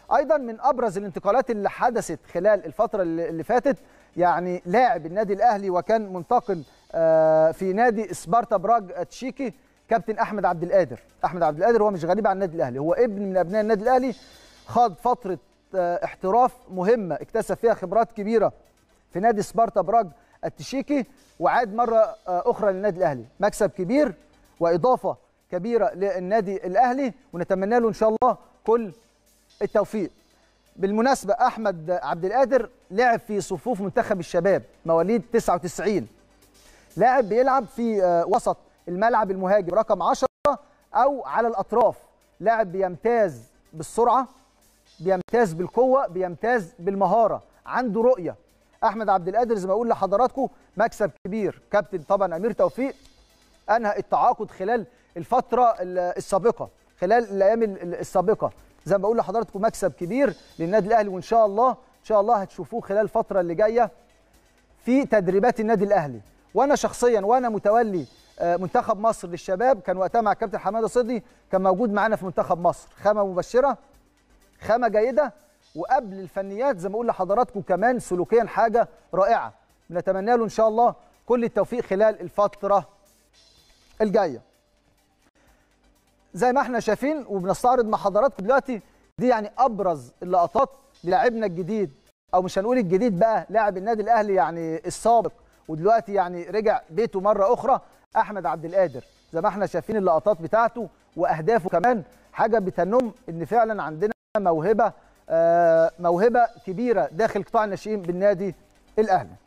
ايضا من ابرز الانتقالات اللي حدثت خلال الفتره اللي اللي فاتت يعني لاعب النادي الاهلي وكان منتقل آه، في نادي سبارتا براج تشيكي كابتن احمد عبد القادر احمد عبد القادر هو مش غريب عن النادي الاهلي هو ابن من ابناء النادي الاهلي خاض فتره آه، احتراف مهمه اكتسب فيها خبرات كبيره في نادي سبارتا براج التشيكي وعاد مره آه، اخرى للنادي الاهلي مكسب كبير واضافه كبيره للنادي الاهلي ونتمنى له ان شاء الله كل التوفيق بالمناسبه احمد عبد القادر لعب في صفوف منتخب الشباب مواليد 99 لاعب بيلعب في آه، وسط الملعب المهاجم رقم 10 او على الاطراف لاعب بيمتاز بالسرعه بيمتاز بالقوه بيمتاز بالمهاره عنده رؤيه احمد عبد القادر زي ما اقول لحضراتكم مكسب كبير كابتن طبعا امير توفيق انهى التعاقد خلال الفتره ال- السابقه خلال الايام ال- ال- السابقه زي ما بقول لحضراتكم مكسب كبير للنادي الاهلي وان شاء الله ان شاء الله هتشوفوه خلال الفتره اللي جايه في تدريبات النادي الاهلي وانا شخصيا وانا متولي آه، منتخب مصر للشباب كان وقتها مع الكابتن حماده صدي كان موجود معانا في منتخب مصر خامه مبشره خامه جيده وقبل الفنيات زي ما اقول لحضراتكم كمان سلوكيا حاجه رائعه بنتمنى له ان شاء الله كل التوفيق خلال الفتره الجايه زي ما احنا شايفين وبنستعرض مع حضراتكم دلوقتي دي يعني ابرز اللقطات للاعبنا الجديد او مش هنقول الجديد بقى لاعب النادي الاهلي يعني السابق ودلوقتي يعني رجع بيته مره اخرى احمد عبد القادر زي ما احنا شايفين اللقطات بتاعته واهدافه كمان حاجه بتنم ان فعلا عندنا موهبه آه، موهبه كبيره داخل قطاع الناشئين بالنادي الاهلي